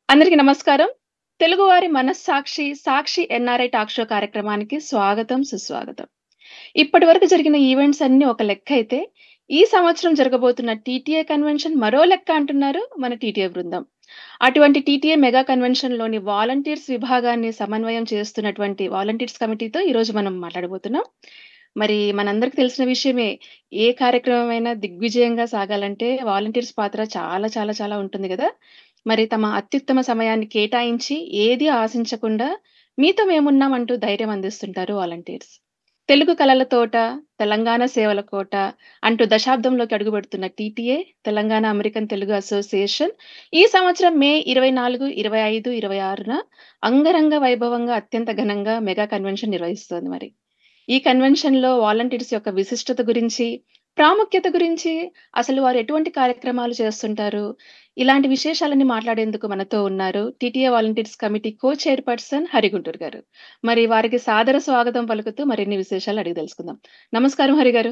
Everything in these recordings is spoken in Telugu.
అందరికీ నమస్కారం. తెలుగువారి మనస్సాక్షి, సాక్షి ఎన్ఆర్ఐ టాక్ షో కార్యక్రమానికి స్వాగతం, సుస్వాగతం. ఇప్పటివరకు జరిగిన ఈవెంట్స్ అన్నీ ఒక లెక్కైతే, ఈ సంవత్సరం జరగబోతున్న టీటీఏ కన్వెన్షన్ మరో లెక్క అంటున్నారు మన టీటీఏ బృందం. అటువంటి టీటీఏ మెగా కన్వెన్షన్‌లోని వాలంటీర్స్ విభాగాన్ని సమన్వయం చేస్తున్నటువంటి వాలంటీర్స్ కమిటీతో ఈరోజు మనం మాట్లాడబోతున్నాం. మరి మనందరికి తెలిసిన విషయమే. ఏ కార్యక్రమమైనా దిగ్విజయంగా సాగాలంటే వాలంటీర్స్ పాత్ర చాలా చాలా చాలా ఉంటుంది గదా! మరి తమ అత్యుత్తమ సమయాన్ని కేటాయించి ఏది ఆశించకుండా మీతో మేమున్నాం అంటూ ధైర్యం అందిస్తుంటారు వాలంటీర్స్. తెలుగు కళల తోట, తెలంగాణ సేవల కోట అంటూ దశాబ్దంలోకి అడుగుపెడుతున్న TTA, Telangana American Telugu association ఈ సంవత్సరం మే 24, 25, 26న అంగరంగ వైభవంగా అత్యంత ఘనంగా మెగా కన్వెన్షన్ నిర్వహిస్తోంది మరి. ఈ కన్వెన్షన్‌లో వాలంటీర్స్ యొక్క విశిష్టత గురించి, ప్రాముఖ్యత గురించి, అసలు వారు ఎటువంటి కార్యక్రమాలు చేస్తుంటారు, ఇలాంటి విశేషాలన్నీ మాట్లాడేందుకు మనతో ఉన్నారు TTA volunteers committee co chairperson Hari Gunturu గారు. మరి వారికి సాదర స్వాగతం పలుకుతూ మరిన్ని విశేషాలు అడిగి తెలుసుకుందాం. నమస్కారం హరి గారు.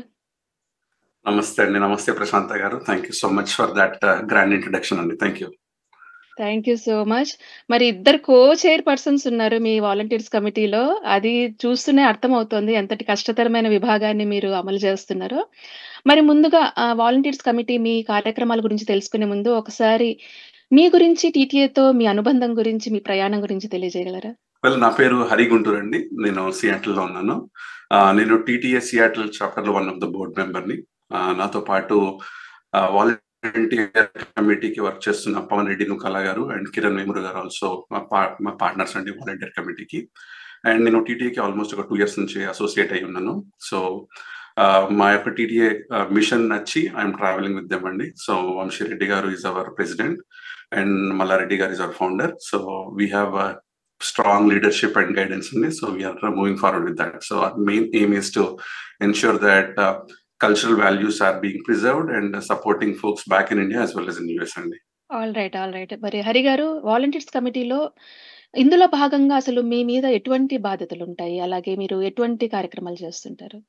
నమస్తే అండి. నమస్తే ప్రశాంత గారు. Thank you so much for that grand introduction అండి. Thank you. Thank you so much. మరి ఇద్దరు కో చైర్‌పర్సన్స్ ఉన్నారు మీ వాలంటీర్స్ కమిటీలో. అది చూస్తూనే అర్థమవుతోంది ఎంతటి కష్టతరమైన విభాగాన్ని మీరు అమలు చేస్తున్నారో. మరి ముందుగా ఆహ్, వాలంటీర్స్ కమిటీ మీ కార్యక్రమాల గురించి తెలుసుకునే ముందు ఒకసారి మీ గురించి టీటీఏతో మీ అనుబంధం గురించి, మీ ప్రయాణం గురించి తెలియజేయగలరా? వెల్ నా పేరు హరి గుంటూరు అండి. నేను సియాటిల్‌లో ఉన్నాను. ఆహ్, నేను టీటీఏ సియాటిల్ చాప్టర్‌లో వన్ ఆఫ్ ద బోర్డ్ మెంబర్‌ని. ఆహ్, నాతో పాటు ఆహ్, వాలంటీర్ కమిటీకి వర్క్ చేస్తున్న పవన్ రెడ్డి నుకల గారు అండ్ కిరణ్ వేమూరు గారు ఆల్సో మా పా మా పార్ట్నర్స్ అండి వాలంటీర్ కమిటీకి. అండ్ నేను టీటీఏకి ఆల్మోస్ట్ ఒక 2 ఇయర్స్ నుంచి అసోసియేట్ అయ్యి ఉన్నాను. సో ఆహ్, మా యొక్క టీటీఏ ఆహ్, మిషన్ నచ్చి ఐయామ్ ట్రావెలింగ్ విత్ దెమ్ అండి. సో వంశీరెడ్డి గారు is our president and Malla Reddy గారు is our founder. So we have ah, strong leadership and guidance అండి. So we are moving forward with that. So our main aim is to ensure that ah, cultural values are being preserved and supporting folks back in India as well as in US అండి. All right. All right. మరి హరి గారు వాలంటీర్స్ కమిటీలో ఇందులో భాగంగా అసలు మీ మీద ఎటువంటి బాధ్యతలుంటాయి? అలాగే మీరు ఎటువంటి కార్యక్రమాలు చేస్తుంటారు?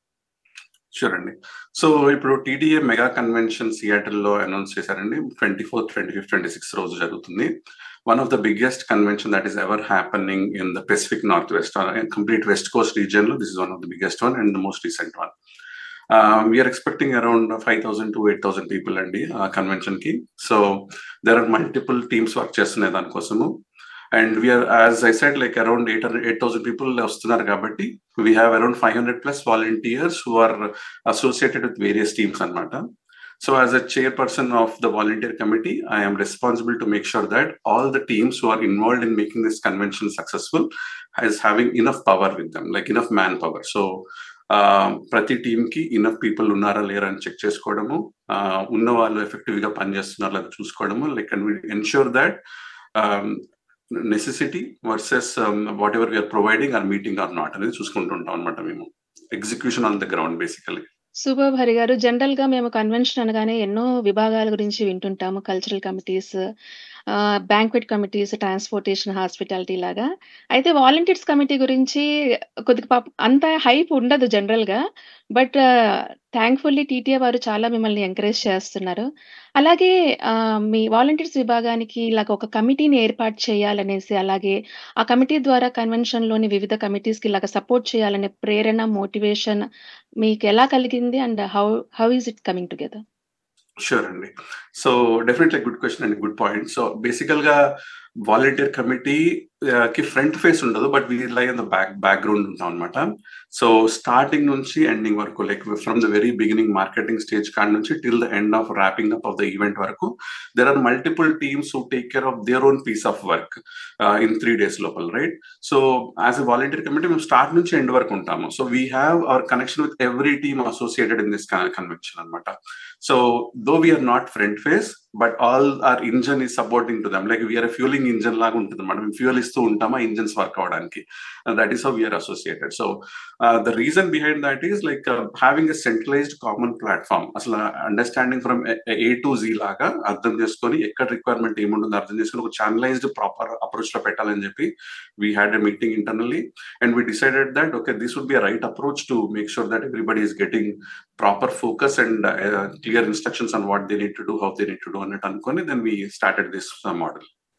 షూర్ అండి. సో ఇప్పుడు టీటీఏ మెగా కన్వెన్షన్ సియాటిల్‌లో అనౌన్స్ చేశారండి. 24థ్, 25థ్, 26థ్ రోజు జరుగుతుంది. One of the biggest convention that is ever happening in the Pacific north west or complete west coast రీజియన్‌లో this is one of the biggest one and the most recent one. Ah, we are expecting around 5000-8000 people అండి ఆ కన్వెన్షన్‌కి. So there are multiple teams work చేస్తున్నాయి దానికోసము. And we are as I said like around 800 8000 people వస్తున్నారు కాబట్టి we have around 500 plus volunteers who are associated with various teams అన్నమాట. So as a chairperson of the volunteer committee, I am responsible to make sure that all the teams who are involved in making this convention successful is having enough power with them, like enough manpower. So ఆహ్, ప్రతి టీమ్‌కి ఇనఫ్ పీపుల్ ఉన్నారా లేరా అని చెక్ చేసుకోవడము. ఆహ్, ఉన్న వాళ్ళు ఎఫెక్టివ్‌గా పనిచేస్తున్నారా లేదా చూసుకోవడము. Like and we ensure that ah, necessity versus whatever we are providing or meeting or not అనేది చూసుకుంటూ ఉంటాం అన్నమాట మేము. Execution on the ground basically. Superb Hari గారు. జనరల్‌గా మేము కన్వెన్షన్ అనగానే ఎన్నో విభాగాల గురించి వింటుంటాము. Cultural committees, ah, banquet committees, transportation, hospitality లాగా. అయితే వాలంటీర్స్ కమిటీ గురించి కొద్దిగా పాపం అంత హైప్ ఉండదు జనరల్‌గా. బట్ థాంక్‌ఫుల్లీ టీటీఏ వారు చాలా మిమ్మల్ని ఎంకరేజ్ చేస్తున్నారు. అలాగే ఆహ్, మీ వాలంటీర్స్ విభాగానికి ఇలాగ ఒక కమిటీని ఏర్పాటు చేయాలనేసి, అలాగే ఆ కమిటీ ద్వారా కన్వెన్షన్‌లోని వివిధ కమిటీస్‌కి ఇలాగ సపోర్ట్ చేయాలనే ప్రేరణ, మోటివేషన్ మీకెలా కలిగింది? And how how is it coming together? Sure అండి. సో డెఫినెట్‌లీ గుడ్ క్వెషన్ అండి. Good point. సో బేసికల్‌గా వాలంటీర్ కమిటీ ఆహ్, కి ఫ్రంట్ ఫేస్ ఉండదు. But we lie on the back background ఉంటాం అన్నమాట. సో స్టార్టింగ్ నుంచి ఎండింగ్ వరకు like from the very beginning marketing stage కాడ నుంచి till the end of wrapping up of the event వరకు there are multiple teams who take care of their own piece of work ah, in 3 days లోపల right. So as a volunteer committee మేము స్టార్ట్ నుంచి ఎండ్ వరకు ఉంటాము. So we have our connection with every team associated in this క కన్వెన్షన్ అన్నమాట. So though we are not front face but all our engine is supporting to them. Like we are a fueling engine లాగా ఉంటుందన్నమాట. మేము ఫ్యూయల్ ఇస్తూ ఉంటాము ఆ ఇంజిన్స్ వర్క్ అవ్వడానికి. That is how we are associated. So ah, the reason behind that is like having a centralized common platform. అసల understanding from a A to Z లాగా అర్థం చేసుకొని ఎక్కడ రిక్వైర్మెంట్ ఏముంటుందో అర్థం చేసుకొని ఒక ఛానలైజ్డ్ ప్రాపర్ అప్రోచ్‌లో పెట్టాలని చెప్పి we had a meeting internally and we decided that okay this would be a right approach to make sure that everybody is getting proper focus and ah, clear instructions on what they need to do, how they need to do అన్నట్టు అనుకొని then we started this model.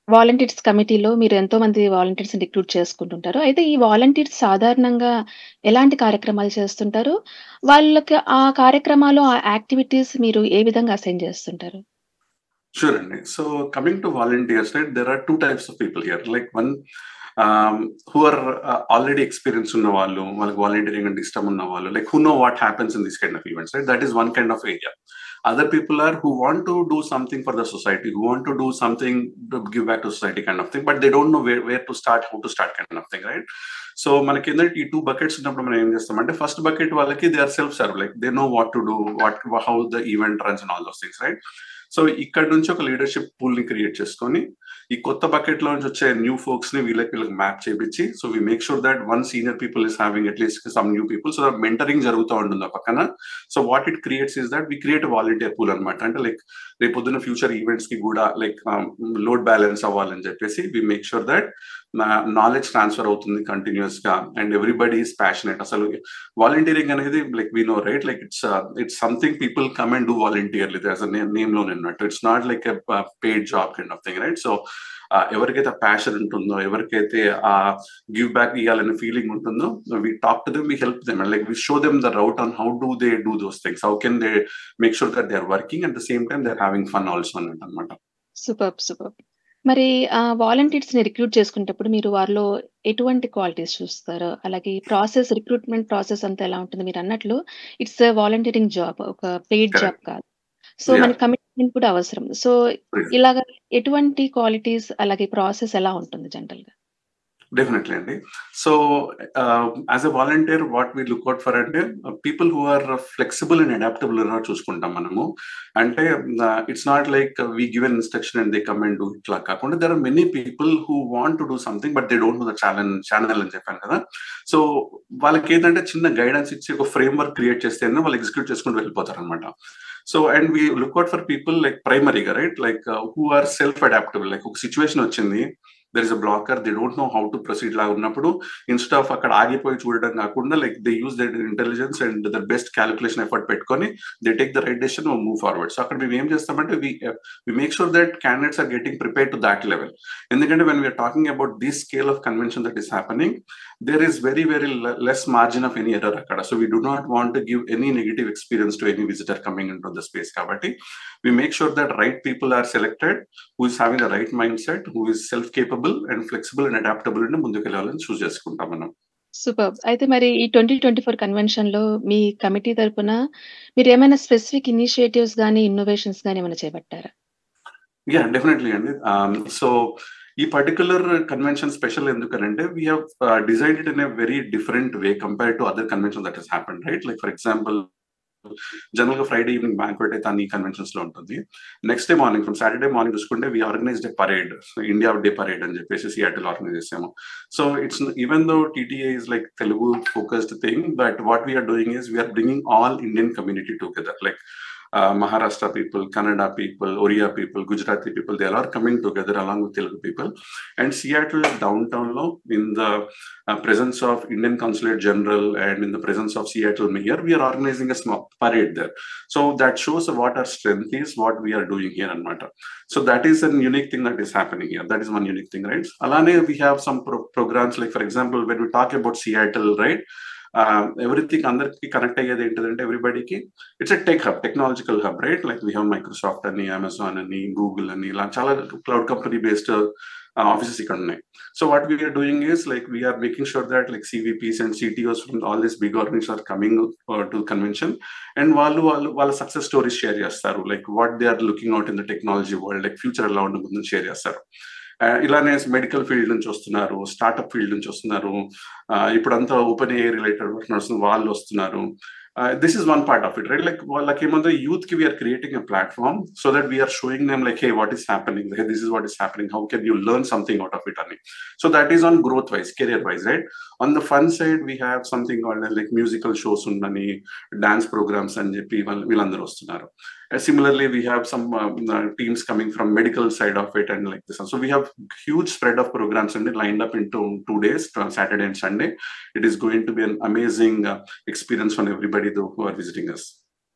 Volunteers కమిటీలో మీరు ఎంతో మంది వాలంటీర్స్‌ని రిక్రూట్ చేసుకుంటుంటారు. అయితే ఈ వాలంటీర్స్ సాధారణంగా ఎలాంటి కార్యక్రమాలు చేస్తుంటారు? వాళ్ళకి ఆ కార్యక్రమాలు, ఆ యాక్టివిటీస్ మీరు ఏ విధంగా అసైన్ చేస్తుంటారు? Sure అండి. So coming to volunteers right there are 2 types of people here. Like one ah, who are ah, already experience ఉన్నవాళ్ళు, వాళ్ళకి వాలంటీరింగ్ అంటే ఇష్టం ఉన్నవాళ్ళు, like who know what happens in this kind of events right. That is one kind of area. Other people are who want to do something for the society, who want to do something to give back to society kind of thing. But they don't know where where to start, how to start kind of thing right. So మనకేందంటే ఈ 2 బకెట్స్ ఉన్నప్పుడు మనం ఏం చేస్తామంటే ఫస్ట్ బకెట్ వాళ్ళకి they are self serve like they know what to do, what how the event runs and all those things right. So ఇక్కడ నుంచి ఒక లీడర్‌షిప్ పూల్‌ని క్రియేట్ చేసుకొని, ఈ కొత్త బకెట్‌లో నుంచి వచ్చే న్యూ ఫోక్స్‌ని వీళ్ళకి వీళ్ళకి మ్యాప్ చేపిచ్చి, so we make sure that one senior people is having at least some new people so that mentoring జరుగుతా ఉంటుంది ఆ పక్కన. So what it creates is that we create a volunteer pool అన్నమాట. అంటే లైక్ రేపొద్దున ఫ్యూచర్ ఈవెంట్స్‌కి గూడా లైక్ ఆహ్, లోడ్ బ్యాలెన్స్ అవ్వాలని చెప్పేసి వి మేక్ ష్యూర్ దట్ నా నాలెడ్జ్ ట్రాన్స్‌ఫర్ అవుతుంది కంటిన్యూయస్‌గా అండ్ ఎవ్రీబడీ ఈస్ ప్యాషనేట్. అసలు వాలంటీరింగ్ అనేది like we know right like it's it's something people come and do voluntarily as a name నేమ్‌లోనే ఉన్నట్టు. ఇట్స్ నాట్ లైక్ ఎ ప paid job kind of thing right. So ah, ఎవరికైతే ప్యాషన్ ఉంటుందో, ఎవరికైతే ఆ గివ్ బ్యాక్ ఇయ్యాలనే ఫీలింగ్ ఉంటుందో we talk to them, we help them and like we show them the route on how do they do those things. How can they make sure that they are working at the same time they are having fun also అన్నట్టన్నమాట. సూపర్బ్! సూపర్బ్! మరి ఆహ్, వాలంటీర్స్‌ని రిక్రూట్ చేసుకునేటప్పుడు మీరు వారిలో ఎటువంటి క్వాలిటీస్ చూస్తారు? అలాగే ప్రాసెస్ రిక్రూట్‌మెంట్ ప్రాసెస్ అంతా ఎలా ఉంటుంది? మీరన్నట్లు ఇట్స్ ఎ వాలంటీరింగ్ జాబ్. ఒక పెయిడ్ జాబ్ కరెక్ట్. కాదు. So yeah! మనకి కమిట్మెంట్ కూడా అవసరం. So please. ఇలాగ ఎటువంటి క్వాలిటీస్ అలాగే ప్రాసెస్ ఎలా ఉంటుంది జనరల్‌గా? డెఫినెట్లీ అండి. So ah, as a volunteer what we look out for అంటే people who are flexible and adaptable ఉన్నట్టు చూసుకుంటాం మనము. అంటే ah, it's not like we give an instruction and they come and do ఇట్లా కాకుండా there are many people who want to do something but they don't know the channel channel అని చెప్పాను కదా! సో వాళ్ళకేంటంటే చిన్న గైడెన్స్ ఇచ్చి ఒక ఫ్రేమ్‌వర్క్ క్రియేట్ చేస్తేనే వాళ్ళు ఎగ్జిక్యూట్ చేసుకుంటూ వెళ్ళిపోతారన్నమాట. So and we look out for people like ప్రైమరీగా right like who are self adaptable like ఒక సిట్యుయేషన్ వచ్చింది. There is a blocker they don't know how to proceed లాగా ఉన్నప్పుడు ఇన్‌స్టెడ్ ఆఫ్ అక్కడ ఆగిపోయి చూడడం కాకుండా like they use their intelligence and the best calculation effort పెట్టుకొని they take the right decision move forward. So అక్కడ మేము ఏం చేస్తామంటే we we make sure that candidates are getting prepared to that level. ఎందుకంటే when we are talking about this scale of convention that is happening there is very very లె less margin of any error అక్కడ. So we do not want to give any negative experience to any visitor coming into the space కాబట్టి we make sure that right people are selected who is having the right mind set, who is self capable and flexible and adaptable ఉండి ముందుకెళ్ళాలని చూజ్ చేసుకుంటాం మనం. సూపర్బ్! అయితే మరి ఈ 2024 కన్వెన్షన్‌లో మీ కమిటీ తరపున మీరేమైనా స్పెసిఫిక్ ఇనిషియేటివ్స్ గాని, ఇన్నోవేషన్స్ గాని ఏమైనా చేపట్టారా? యాహ్! డెఫినెట్లీ అండి. ఆహ్, సో ఈ పర్టిక్యులర్ కన్వెన్షన్ స్పెషల్ ఎందుకనంటే we have ah, designed it in a very different way compared to other convention that has happened right. Like for example జనరల్‌గా ఫ్రైడే ఈవెనింగ్ బ్యాంక్వెట్ అయితే అన్ని కన్వెన్షన్స్‌లో ఉంటుంది. Next day morning from Saturday morning చూసుకుంటే we organized a parade. India day parade అని చెప్పేసి సియాటిల్ ఆర్గనైజ్ చేసాము. So it's even though TTA is like Telugu focused thing but what we are doing is we are bringing all Indian community together like uh, Maharashtra people, Kannada people, Oriya people, Gujarati people, they all are coming together along with Telugu people. And Seattle downtown lo, in the uh, presence of Indian Consulate General and in the presence of Seattle Mayor, we are organizing a small parade there. So that shows what our strength is, what we are doing here in Mata. So that is a unique thing that is happening here. That is one unique thing, right? Alane, we have some pro- programs like, for example, when we talk about Seattle, right? Everything అందరికి కనెక్ట్ అయ్యేది ఏంటంటే ఎవ్రీబడికి it's a tech hub technological hub right like we have Microsoft అని అమెజాన్ అని గూగుల్ అని ఇలా చాలా క్లౌడ్ కంపెనీ బేస్డ్ ఆఫీసెస్ ఇక్కడ ఉన్నాయి so what we're doing is like we're making sure that like CVPs and CTOs from all this big organization are coming to convention and వాళ్ళు వాళ్ళు వాళ్ళ సక్సెస్ స్టోరీస్ షేర్ చేస్తారు like what they are looking out in the technology world like future ఎలా ఉంటుందని షేర్ చేస్తారు ఇలానే మెడికల్ ఫీల్డ్ నుంచి వస్తున్నారు స్టార్ట్అప్ ఫీల్డ్ నుంచి వస్తున్నారు ఇప్పుడంతా ఓపెన్ ఏ రిలేటెడ్ వర్క్ నడుస్తుంది వాళ్ళు వస్తున్నారు this is one part of it right like వాళ్ళకి ఏమంటే యూత్ కి we're creating a platform so that we're showing them like hey what is happening this is what is happening how can you learn something out of it అని so that is on growth wise career wise right on the fun side we have something like musical shows ఉండని డాన్స్ ప్రోగ్రామ్స్ అని చెప్పి వీళ్ళందరూ వస్తున్నారు similarly we have some uh, uh, teams coming from medical side of it and like this so we have huge spread of programs and lined up into two days saturday and sunday it is going to be an amazing uh, experience for everybody though, who are visiting us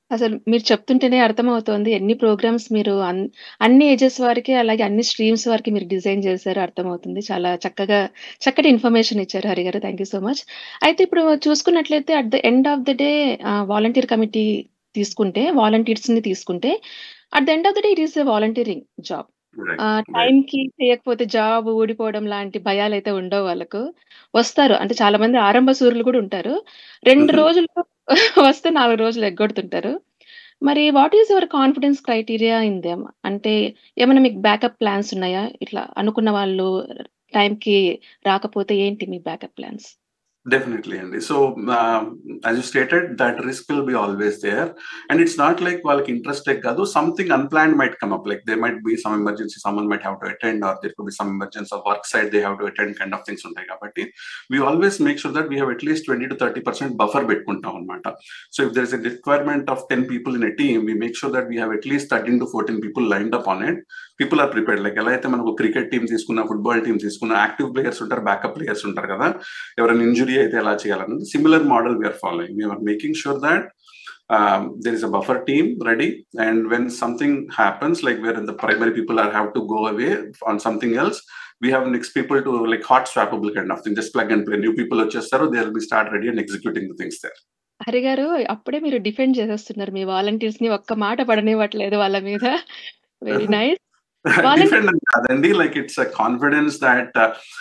అసలు మీరు చెప్తుంటేనే అర్థమవుతోంది. ఎన్ని ప్రోగ్రామ్స్ మీరు అన్ అన్ని ఏజెస్ వారికి, అలాగే అన్ని స్ట్రీమ్స్ వారికి మీరు డిజైన్ చేశారో అర్థమవుతుంది. చాలా చక్కగా చక్కటి ఇన్ఫర్మేషన్ ఇచ్చారు Hari garu. Thank you so much. అయితే ఇప్పుడు చూసుకున్నట్లయితే at the end of the day ah, volunteer committee తీసుకుంటే, వాలంటీర్స్‌ని తీసుకుంటే, at the end of the day it is a volunteering job. Right. Ah, right. టైంకి చేయకపోతే జాబ్ ఊడిపోవడం లాంటి భయాలైతే ఉండవు వాళ్ళకు. వస్తారు. అంటే చాలా మంది ఆరంభ శూరులు కూడా ఉంటారు. 2 హుహు. రోజులు వస్తే 4 రోజులు ఎగ్గొడుతుంటారు. మరి what is your confidence criteria in them? అంటే ఏమైనా మీకు బ్యాకప్ ప్లాన్స్ ఉన్నాయా? ఇట్లా అనుకున్న వాళ్ళు టైంకి రాకపోతే ఏంటి మీ బ్యాకప్ ప్లాన్స్? డెఫినెట్లీ అండి. So ah, as you stated that risk will be always there. And it's not like వాళ్ళకి ఇంట్రెస్టే కాదు. Something unplanned might come up. Like there might be some emergency someone might have to attend or there could be some emergency of work side they have to attend kind of things ఉంటాయి కాబట్టి, we always make sure that we have at least 20-30% buffer పెట్టుకుంటాం అన్నమాట. So if there is a requirement of 10 people in a team, we make sure that we have at least 13-14 people lined up on it. People are prepared. Like ఎలా అయితే మనకు క్రికెట్ టీమ్ తీసుకున్న, ఫుట్బాల్ టీమ్ తీసుకున్న యాక్టివ్ ప్లేయర్స్ ఉంటారు, బ్యాకప్ ప్లేయర్స్ ఉంటారు కదా! ఎవరైనా ఇంజ్యూరీ అయితే ఎలా చేయాలన్నది similar model we are following. We are making sure that um, there is a buffer team ready and when something happens like where the primary people are have to go away on something else we have next people to like hot swappable kind of thing just plug and play new people వచ్చేస్తారు they will be start ready and executing the things there Hari garu అప్పుడే మీరు డిఫెండ్ చేసేస్తున్నారు మీ వాలంటీర్స్‌ని. ఒక్క మాట పడనివ్వట్లేదు వాళ్ళ మీద. Very nice. వాలంటీర్ డిఫరెంట్ అని కాదండి like it's a confidence that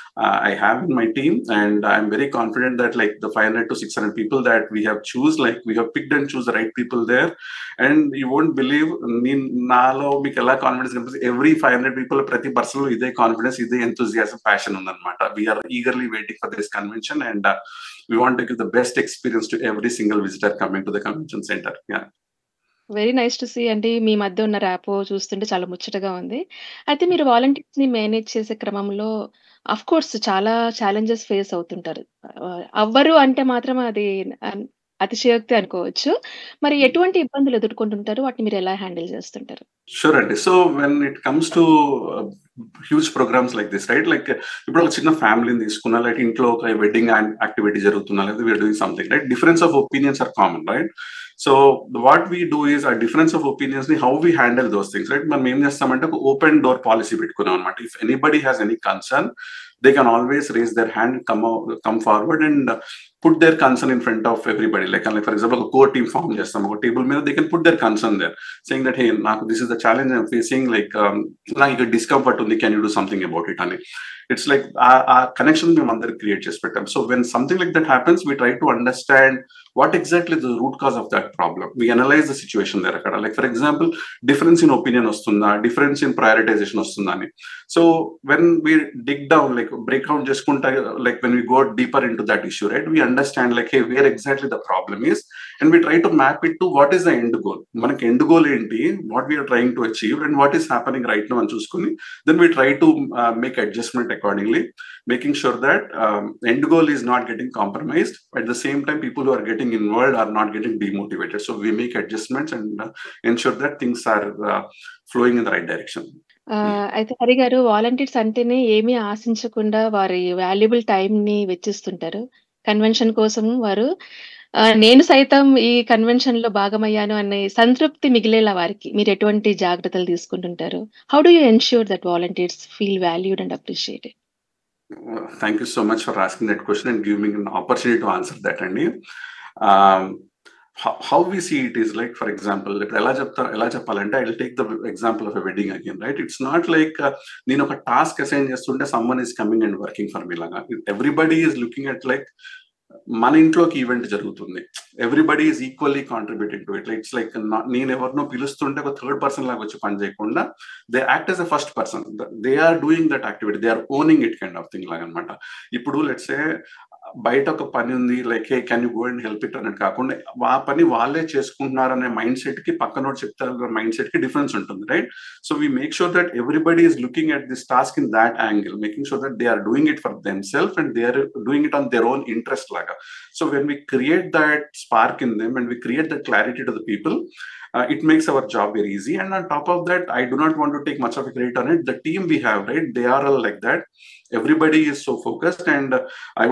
I have in my team and I'm very confident that like the five hundred to six hundred people that we have chose like we have picked and chose the right people there and you won't believe నేను నాలో మీకు ఎలా కాన్ఫిడెన్స్ కనిపిస్తుంది ఎవ్రీ ఫైవ్ హండ్రెడ్ పీపుల్ ప్రతి పర్సన్ లో ఇదే కాన్ఫిడెన్స్ ఇదే ఎంతూజియాసం ప్యాషన్ ఉందన్నమాట we're eagerly waiting for this convention and we want to give the best experience to every single visitor coming to the convention center yeah very nice to see అండి. మీ మధ్య ఉన్న ర్యాపో చూస్తుంటే చాలా ముచ్చటగా ఉంది. అయితే మీరు వాలంటీర్స్‌ని మేనేజ్ చేసే క్రమంలో ఆఫ్‌కోర్స్ చాలా ఛాలెంజెస్ ఫేస్ అవుతుంటారు. ఆహ్, అవ్వరు అంటే మాత్రం అది అన్ అతిశయోక్తి అనుకోవచ్చు. మరి ఎటువంటి ఇబ్బందులు ఎదుర్కొంటుంటారు? వాటిని మీరు ఎలా హ్యాండిల్ చేస్తుంటారు? షూర్ అండి. So when it comes to huge programs like this right like ఇప్పుడు ఒక చిన్న ఫ్యామిలీని తీసుకున్నా లైక్ ఇంట్లో ఒక వెడ్డింగ్ యాక్టివిటీ జరుగుతున్నా లేదా we're doing something right difference of opinions are common right so what we do is ah difference of opinions ని how we handle those things right మనం ఏం చేస్తామంటే ఒక ఓపెన్ డోర్ పాలసీ పెట్టుకున్నాం అనమాట if anybody has any concern they can always raise their hand come come forward and put their concern in front of everybody like like for example ఒక కోర్ టీమ్ ఫార్మ్ చేస్తాం ఒక టేబుల్ మీద they can put their concern there saying that hey నాకు this is the challenge I'm facing like నాకు ఇక్కడ డిస్కంఫర్ట్ ఉంది can you do something about it అని ఇట్స్ లైక్ ఆ కనెక్షన్ మేము అందరికి క్రియేట్ చేసి పెట్టాం so when something like that happens we try to understand what exactly the root cause of that problem we analyze the situation there అక్కడ like for example difference in opinion వస్తుందా డిఫరెన్స్ ఇన్ ప్రయారిటైజేషన్ వస్తుందా అని so when we dig down like breakout చేసుకుంటా like when we go deeper into that issue right we understand like hey where exactly the problem is and we try to map it to what is the end goal మనకి ఎండ్ గోల్ ఏంటి what we're trying to achieve and what is happening right no అని చూసుకుని then we try to make adjustment accordingly making sure that um, end goal is not getting compromised at the same time people who are getting involved are not getting demotivated so we make adjustments and uh, ensure that things are uh, flowing in the right direction ఆహ్, అయితే హరి గారు వాలంటీర్స్ అంటేనే ఏమీ ఆశించకుండా వారి వాల్యుబుల్ టైమ్‌ని వెచ్చిస్తుంటారు. కన్వెన్షన్ కోసం వారు ఆహ్, నేను సైతం ఈ కన్వెన్షన్‌లో భాగమయ్యాను అనే సంతృప్తి మిగిలేలా వారికి మీరు ఎటువంటి జాగ్రత్తలు తీసుకుంటుంటారు? How do you ensure that volunteers feel valued and appreciated? Uh, thank you so much for asking that question and giving me an opportunity to answer that అండి um, how, how we see it is like for example ఇప్పుడు ఎలా చెప్తా ఎలా చెప్పాలంటే I will take the example of a wedding again right it's not like నేను ఒక టాస్క్ అసైన్ చేస్తుంటే someone is coming and working for me లాగా everybody is looking at like మన ఇంట్లోకి ఈవెంట్ జరుగుతుంది everybody is equally contributing to it it's like నేను ఎవరినో పిలుస్తుంటే ఒక థర్డ్ పర్సన్ లాగా వచ్చి పని చేయకుండా they act as a first person they are doing that activity they are owning it kind of thing లాగా అనమాట ఇప్పుడు లెట్సే బయట ఒక పని ఉంది like hey can you go and help it అనేది కాకుండా ఆ పని వాళ్ళే చేసుకుంటున్నారు అనే మైండ్ సెట్ కి పక్కనోడు చెప్తారు మైండ్ సెట్ కి డిఫరెన్స్ ఉంటుంది right so we make sure that everybody is looking at this task in that angle making sure that they are doing it for them self and they are doing it on their own interest లాగా so when we create that spark in them and we create that clarity to the people uh, it makes our job very easy. And on top of that, I do not want to take much of a credit on it. The team we have, right, they are all like that. Everybody is so focused. And uh, I want to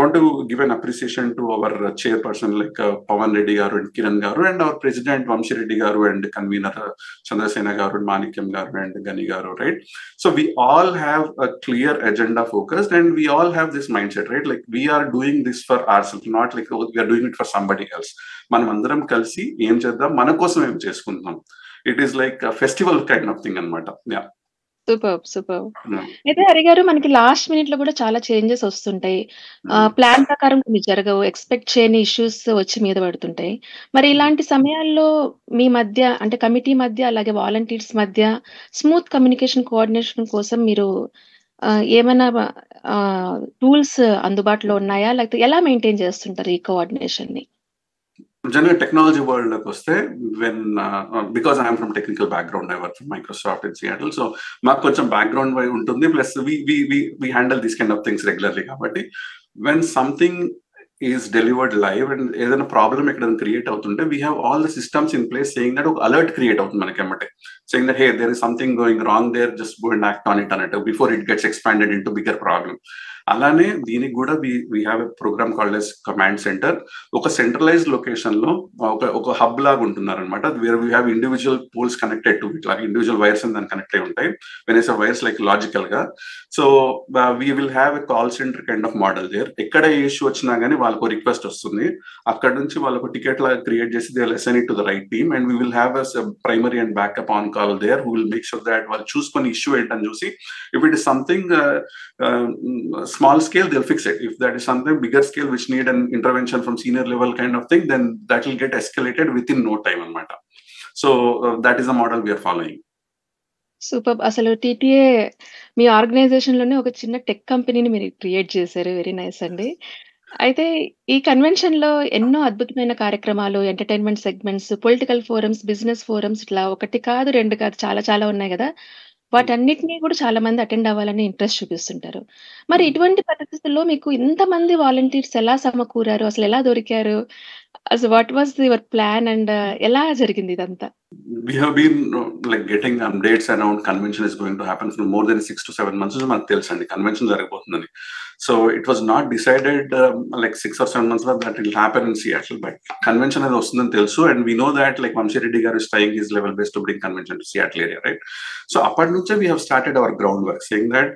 give an appreciation to our uh, chairperson like uh, Pawan Reddy Garu and Kiran Garu and our president Vamshi Reddy Garu and convener uh, Chandrasena Garu and Manikyam Garu and Gani Garu, right? So we all have a clear agenda focused and we all have this mindset, right? Like we are doing this for ourselves, not like oh, we are doing it for somebody else. మనం అందరం కలిసి ఏం చేద్దాం మన కోసం ఏం చేసుకుంటున్నాం it is like festival kind of thing అనమాట సూపర్ సూపర్ అయితే హరి గారు మనకి లాస్ట్ మినిట్ లో కూడా చాలా చేంజెస్ వస్తుంటాయి ప్లాన్ ప్రకారం కొన్ని జరగవు ఎక్స్పెక్ట్ చేయని ఇష్యూస్ వచ్చి మీద పడుతుంటాయి మరి ఇలాంటి సమయాల్లో మీ మధ్య అంటే కమిటీ మధ్య అలాగే వాలంటీర్స్ మధ్య స్మూత్ కమ్యూనికేషన్ కోఆర్డినేషన్ కోసం మీరు ఏమైనా టూల్స్ అందుబాటులో ఉన్నాయా లేకపోతే ఎలా మెయింటైన్ చేస్తుంటారు ఈ కోఆర్డినేషన్ ని జనరల్ టెక్నాలజీ వరల్డ్ లోకి వస్తే when because I'm from technical background I work from Microsoft in Seattle so మాకు కొంచెం బ్యాక్గ్రౌండ్ వై ఉంటుంది plus we we handle this kind of things regularly కాబట్టి when something is delivered live and ఏదైనా ప్రాబ్లమ్ ఎక్కడ క్రియేట్ అవుతుంటే we have all the systems in place saying that ఒక అలర్ట్ క్రియేట్ అవుతుంది మనకి ఎమ్మటే saying that hey there is something going wrong there just go and act on it అన్నట్టు before it gets expanded into bigger problem అలానే దీనికి కూడా we we have a program called S command center ఒక సెంట్రలైజ్డ్ లొకేషన్ లో ఒక ఒక హబ్ లాగా ఉంటున్నారు అనమాట where we have individual poles connected to ఇట్లా ఇండివిజువల్ వైర్స్ దాన్ని కనెక్ట్ అయి ఉంటాయి when is wires like logical గా so we will have a call center kind of model there ఎక్కడ ఏ ఇష్యూ వచ్చినా కానీ వాళ్ళకు రిక్వెస్ట్ వస్తుంది అక్కడ నుంచి వాళ్ళకు టికెట్ లాగా క్రియేట్ చేసి they lesson it to the right team and we will have us primary and backup on call there who will make sure that వాళ్ళు చూసుకొని ఇష్యూ ఏంటని చూసి if it is something small scale they'll fix it if that is something bigger scale which need an intervention from senior level kind of thing then that will get escalated within no time anamata so uh, that is the model we are following super అసలు టీటీఏ మీ ఆర్గనైజేషన్ లోనే ఒక చిన్న టెక్ కంపెనీని మీరు క్రియేట్ చేశారు వెరీ నైస్ అండి అయితే ఈ కన్వెన్షన్ లో ఎన్నో అద్భుతమైన కార్యక్రమాలు entertainment segments political forums business forums ఇట్లా ఒకటి కాదు రెండు కాదు చాలా చాలా ఉన్నాయి కదా వాటన్నిటిని కూడా చాలా మంది అటెండ్ అవ్వాలని ఇంట్రెస్ట్ చూపిస్తుంటారు మరి ఇటువంటి పరిస్థితుల్లో మీకు ఇంతమంది వాలంటీర్స్ ఎలా సమకూరారు అసలు ఎలా దొరికారు అసలు what was your plan and ఎలా జరిగింది ఇదంతా we have been uh, like getting updates around convention is going to happen for more than six to seven months మనకు తెలుసు అండి కన్వెన్షన్ జరగబోతుందని so it was not decided like six or seven months that will happen in Seattle but convention అనేది వస్తుందని తెలుసు and we know that like Vamsi Reddy గారు trying his level best to bring convention to Seattle area right so అప్పటి నుంచే we have started our ground work saying that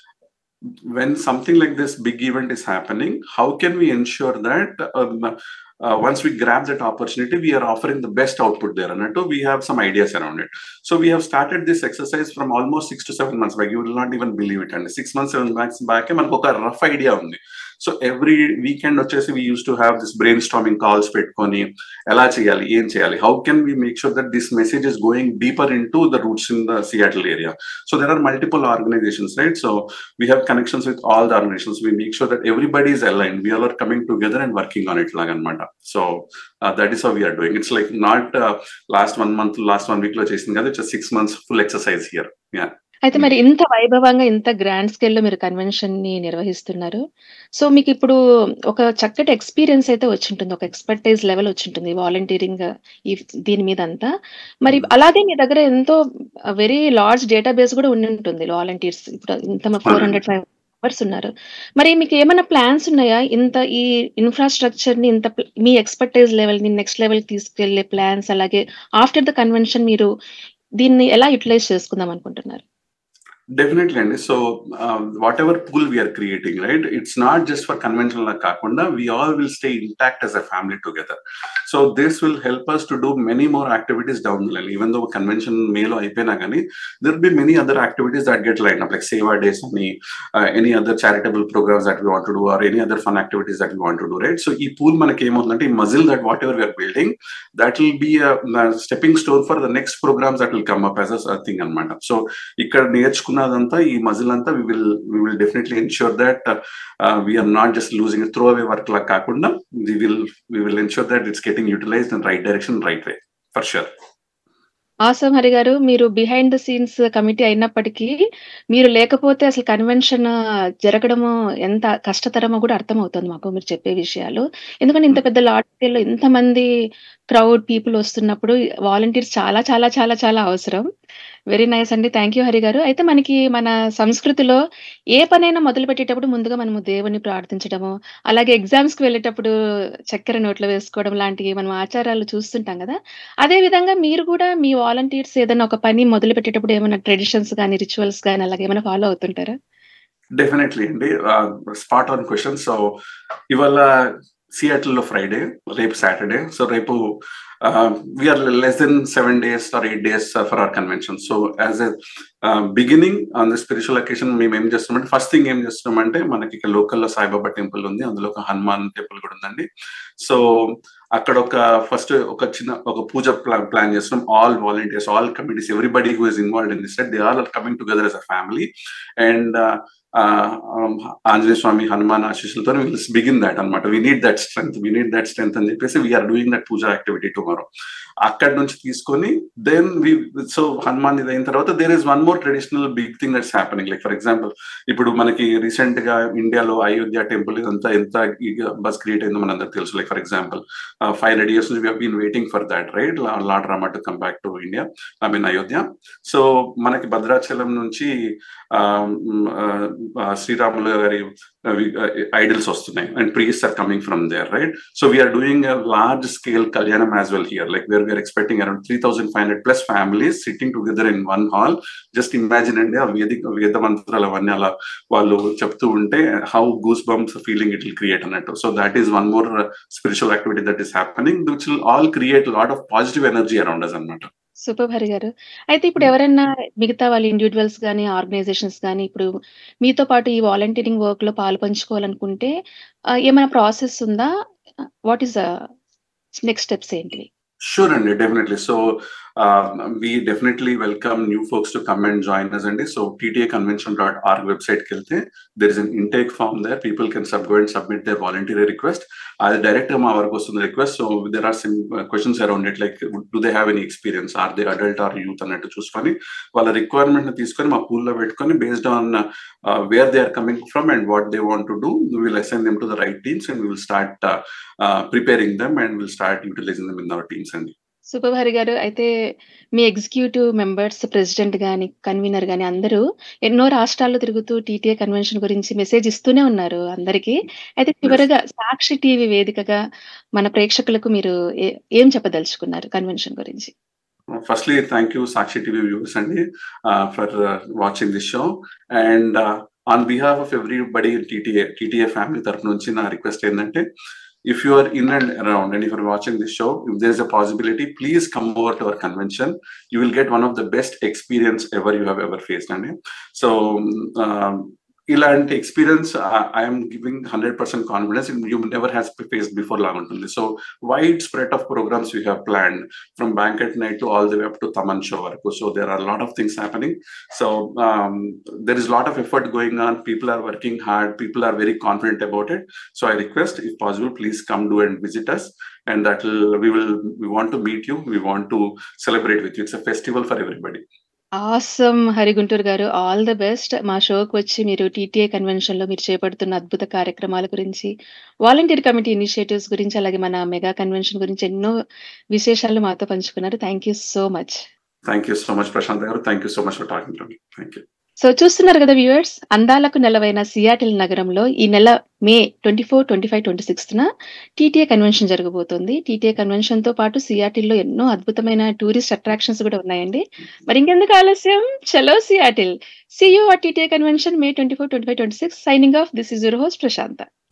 when something like this big event is happening how can we ensure that um, uh, once we grab that opportunity, we are offering the best output there. And we have some ideas around it. So we have started this exercise from almost six to seven months back. You will not even believe it. And six months, seven months back, మనకు ఒక రఫ్ ఐడియా ఉంది సో ఎవ్రీ వీకెండ్ వచ్చేసి we use to have this brain storming calls పెట్టుకొని ఎలా చేయాలి ఏం చేయాలి how can we make sure that this message is going deeper into the roots in the Seattle area so there are multiple organisations right so we have connections with all the organisations we make sure that everybody is align we are coming together and working on it లాగా అనమాట so that is how we are doing it's like not last one month last one week లో చేసింది కదా it's six months full exercise here yeah అయితే మరి ఇంత వైభవంగా ఇంత గ్రాండ్ స్కేల్ లో మీరు కన్వెన్షన్ ని నిర్వహిస్తున్నారు సో మీకు ఇప్పుడు ఒక చక్కటి ఎక్స్పీరియన్స్ అయితే వచ్చి ఉంటుంది ఒక ఎక్స్పర్టైజ్ లెవెల్ వచ్చి ఉంటుంది వాలంటీరింగ్ ఈ దీని మీద అంతా మరి అలాగే మీ దగ్గర ఎంతో వెరీ లార్జ్ డేటాబేస్ కూడా ఉండి ఉంటుంది వాలంటీర్స్ ఇప్పుడు ఇంత ఫోర్ హండ్రెడ్ ఫైవ్ మెంబర్స్ ఉన్నారు మరి మీకు ఏమైనా ప్లాన్స్ ఉన్నాయా ఇంత ఈ ఇన్ఫ్రాస్ట్రక్చర్ ని ఇంత మీ ఎక్స్పర్టైజ్ లెవెల్ ని నెక్స్ట్ లెవెల్ తీసుకెళ్లే ప్లాన్స్ అలాగే ఆఫ్టర్ ద కన్వెన్షన్ మీరు దీన్ని ఎలా యూటిలైజ్ చేసుకుందాం అనుకుంటున్నారు డెఫినెట్లీ అండి so whatever pool we are creating right it's not just for convention లా కాకుండా we all will stay intact as a family together so this will help us to do many more activities down the line even though convention మేలో అయిపోయినా కానీ there be many other activities that get line up like seva days అని any other charitable programmes that we want do or any other fun activities that we want do right so ఈ పూల్ మనకి ఏమవుతుందంటే ఈ muscle that whatever we are building that will be stepping stone for the next programmes that will come up as a thing అనమాట సో ఇక్కడ నేర్చుకున్న ఉన్నదంతా ఈ మజిల్ అంతా we will we will definitely ensure that we are not just losing throw away work లా కాకుండా we will we will ensure that it's getting utilised in right direction right way for sure awesome Hari గారు మీరు బిహైండ్ ద సీన్స్ కమిటీ అయినప్పటికీ మీరు లేకపోతే అసలు కన్వెన్షన్ జరగడము ఎంత కష్టతరమో కూడా అర్థమవుతుంది మాకు మీరు చెప్పే విషయాలు ఎందుకంటే ఇంత పెద్ద లార్డ్ స్కేల్లో ఇంతమంది క్రౌడ్ పీపుల్ వస్తున్నప్పుడు వాలంటీర్స్ చాలా చాలా చాలా చాలా అవసరం. వెరీ నైస్ అండి. థాంక్ యూ హరి గారు. అయితే మనకి మన సంస్కృతిలో ఏ పనైనా మొదలుపెట్టేటప్పుడు ముందుగా మనము దేవుడిని ప్రార్థించడము, అలాగే ఎగ్జామ్స్‌కి వెళ్ళేటప్పుడు చక్కెర నోట్లో వేసుకోవడం లాంటివి మనం ఆచారాలు చూస్తుంటాం గదా! అదే విధంగా మీరు గూడా మీ వాలంటీర్స్ ఏదైనా ఒక పని మొదలుపెట్టేటప్పుడు ఏమైనా ట్రెడిషన్స్ గాని, రిచువల్స్ గాని అలాగేమైనా ఫాలో అవుతుంటారా? డెఫినెట్లీ అండి. ఆహ్, స్పాట్ ఆన్ క్వెషన్. సో, ఇవాళ సియాటిల్‌లో ఫ్రైడే, రేపు సాటర్‌డే. సో, రేపు ah, we are less than 7 days or 8 days for our convention. So, as a ah, beginning on the spiritual occasion మేమేం చేస్తున్నామంటే, ఫస్ట్ థింగ్ ఏం చేస్తున్నామంటే, మనకి ఇక్కడ లోకల్‌లో సాయిబాబా టెంపుల్ ఉంది. అందులో ఒక హనుమాన్ టెంపుల్ కూడా ఉందండి. సో, అక్కడ ఒక ఫస్ట్ ఒక చిన్న ఒక పూజ ప్లా ప్లాన్ చేస్తున్నాం. All volunteers, all committees, everybody who is involved in this they all are coming together as a family. And ah, Anjaneya స్వామి, హనుమాన్ ఆశీస్సులతో వి విల్ బిగిన్ థట్ అన్నమాట. We need that strength. We need that strength అని చెప్పేసి we are doing that puja activity tomorrow. అక్కడి నుంచి తీసుకొని దెన్ వి సో, హనుమాన్ ఇది అయిన తర్వాత there is one more traditional big thing that's happening. Like for example ఇప్పుడు మనకి రీసెంట్‌గా ఇండియాలో అయోధ్య టెంపుల్ ఇదంతా ఎంత ఇగ బజ్ క్రియేట్ అయిందో మనందరికి తెలుసు. లైక్ ఫర్ ఎగ్జాంపుల్ ఆహ్, 500 ఇయర్స్ నుంచి we have been waiting for that right? లా lord Rama to come back to India. I mean Ayodhya. So, మనకి భద్రాచలం నుంచి ఆహ్, హ్మ్, ఆహ్, శ్రీరాములు గారి అవి ఐడల్స్ వస్తున్నాయి. And priests are coming from there right? So, we are doing a large scale kalyanam as well here. Like where we are expecting around 3500 plus families sitting together in one hall. Just imagine అండి ఆ వేదిక వేద మంత్రాలు అవన్నీ అలా వాళ్ళు చెప్తూ ఉంటే how goose bumps feeling it will create అన్నట్టు. So, that is one more spiritual activity that is happening which will all create lot of positive energy around us అన్నమాట. సూపర్బ్ హరి గారు. అయితే ఇప్పుడు ఎవరైనా మిగతా వాళ్ళు ఇండివిడ్యువల్స్ గాని, ఆర్గనైజేషన్స్ గాని ఇప్పుడు మీతో పాటు ఈ వాలంటీరింగ్ వర్క్‌లో పాలు పంచుకోవాలనుకుంటే ఆహ్, ఏమైనా ప్రాసెస్ ఉందా? What is the next steps ఏంటివి? Sure అండి. Definitely. So, ah, we definitely welcome new folks to come and join us అండి. సో, ttacconvention.org వెబ్‌సైట్‌కెళ్తే there is an intake form there. People can సబ్ go and submit their voluntary request. అది డైరెక్ట్‌గా మా వరకు వస్తుంది request. So, there are some questions around it like do they have any experience? Or they adult or youth అన్నట్టు చూసుకొని వాళ్ళ రిక్వైర్మెంట్‌ని తీసుకొని మా పూల్‌లో పెట్టుకొని based on ah, where they are coming from and what they want to do we will assign them to the right teams and we will start ah, preparing them and will start utilising them in our teams అండి. సూపర్బ్ హరి గారు. అయితే మీ ఎగ్జిక్యూటివ్ మెంబర్స్, ప్రెసిడెంట్ గాని, కన్వీనర్ గాని అందరూ ఎన్నో రాష్ట్రాల్లో తిరుగుతూ టీటీఏ కన్వెన్షన్ గురించి మెసేజ్ ఇస్తూనే ఉన్నారు అందరికి. అయితే యెస్. చివరగా సాక్షి టీవీ వేదికగా మన ప్రేక్షకులకు మీరు ఏ ఏం చెప్పదలుచుకున్నారు కన్వెన్షన్ గురించి? Firstly thank you Sakshi TV viewers అండి ah, for watching this show. And on behalf of everybody in TTA, TTA family తరపు నుంచి నా రిక్వెస్ట్ ఏందంటే if you are in and around and if you are watching this show if there is a possibility please come over to our convention. You will get one of the best experience ever you have ever faced అండి. సో, ఆహ్, ఇలాంటి experience ah, I am giving 100% confidence you never has faced before లాగా ఉంటుంది. So, wide spread of programmes we have planned from banquet night to all the way up to Thaman show వరకు. So, there are lot of things happening. So, ah, there is lot of effort going on. People are working hard. People are very confident about it. So, I request if possible please come do and visit us. And that will we will we want to meet you. We want to celebrate with you. It's a festival for everybody. Awesome Hari Guntur గారు. All the best. మా షోకి వచ్చి మీరు టీటీఏ కన్వెన్షన్‌లో మీరు చేపడుతున్న అద్భుత కార్యక్రమాల గురించి, వాలంటీర్ కమిటీ ఇనిషియేటివ్స్ గురించి, అలాగే మన మెగా కన్వెన్షన్ గురించి ఎన్నో విశేషాలు మాతో పంచుకున్నారు. Thank you so much. Thank you so much Prashanth గారు. Thank you so much for talking to me. Thank you. So, చూస్తున్నారు కదా వ్యూవర్స్ అందాలకు నెలవైన సియాటిల్ నగరంలో ఈ నెల మే 24, 25, 26న టీటీఏ కన్వెన్షన్ జరగబోతుంది. టీటీఏ కన్వెన్షన్‌తో పాటు సియాటిల్‌లో ఎన్నో అద్భుతమైన టూరిస్ట్ అట్రాక్షన్స్ కూడా ఉన్నాయండి. మరి ఇంకెందుకు ఆలస్యం చలో Seattle. See you at TTA convention May 24, 25, 26 signing off this is your host ప్రశాంత.